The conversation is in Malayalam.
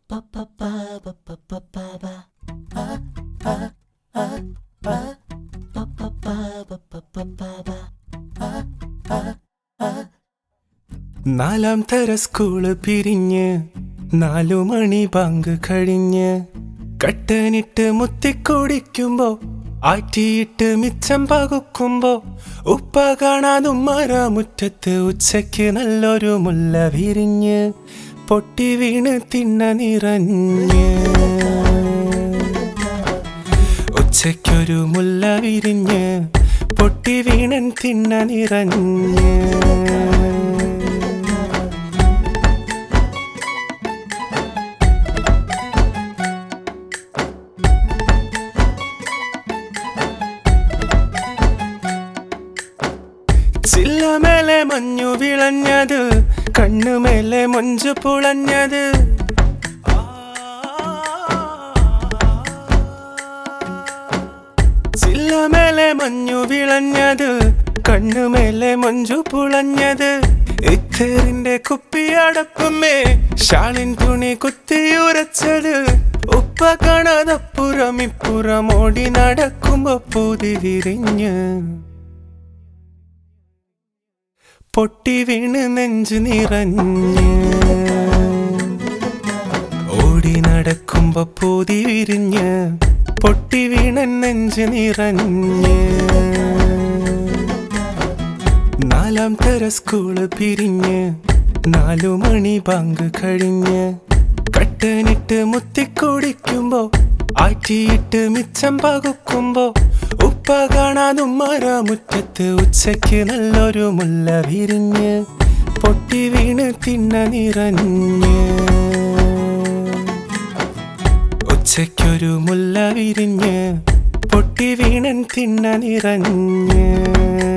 നാലാം തര സ്കൂള് പിരിഞ്ഞ് നാലു മണി ബാങ്ക് കഴിഞ്ഞ് കട്ടനിട്ട് മുത്തിക്കുടിക്കുമ്പോ ആറ്റിയിട്ട് മിച്ചം പകുക്കുമ്പോ ഉപ്പ കാണാതും മരമുറ്റത്ത് ഉച്ചയ്ക്ക് നല്ലൊരു മുല്ല വിരിഞ്ഞ് പൊട്ടി വീണ് തിണ്ണ നിറഞ്ഞ് ഉച്ചയ്ക്കൊരു മുല്ല വിരിഞ്ഞ് പൊട്ടി വീണൻ തിണ്ണ നിറഞ്ഞ് ചില്ലമേലെ മഞ്ഞു വിളഞ്ഞത് കണ്ണുമേലെ മൊഞ്ചു പുളഞ്ഞത് ചില്ലമേലെ മഞ്ഞു വിളഞ്ഞത് കണ്ണുമേലെ മൊഞ്ചു പുളഞ്ഞത് ഇത്തേറിന്റെ കുപ്പിയടപ്പമേ ഷാളിൻ തുണി കുത്തിയുരച്ചത് ഉപ്പ കാണാതപ്പുറം ഇപ്പുറം ഓടി നടക്കുമ്പോ പൂതി വിരിഞ്ഞ് പൊട്ടി വീണ് നെഞ്ചു നിറഞ്ഞ് ഓടി നടക്കുമ്പോ പൂതി വിരിഞ്ഞ് പൊട്ടി വീണ നെഞ്ചു നിറഞ്ഞ് നാലാം തര സ്കൂള് പിരിഞ്ഞ് നാലു മണി ബാങ്ക് കഴിഞ്ഞ് കട്ടനിട്ട് മുത്തിക്കുടിക്കുമ്പോ ആറ്റിയിട്ട് മിച്ചം പകുക്കുമ്പോ ഉപ്പ കാണാതും മരമുറ്റത്ത് ഉച്ചയ്ക്ക് നല്ലൊരു മുല്ല വിരിഞ്ഞ് പൊട്ടി വീണ് തിണ്ണ നിറഞ്ഞ് ഉച്ചയ്ക്കൊരു മുല്ല വിരിഞ്ഞ് പൊട്ടി വീണൻ തിണ്ണ നിറഞ്ഞ്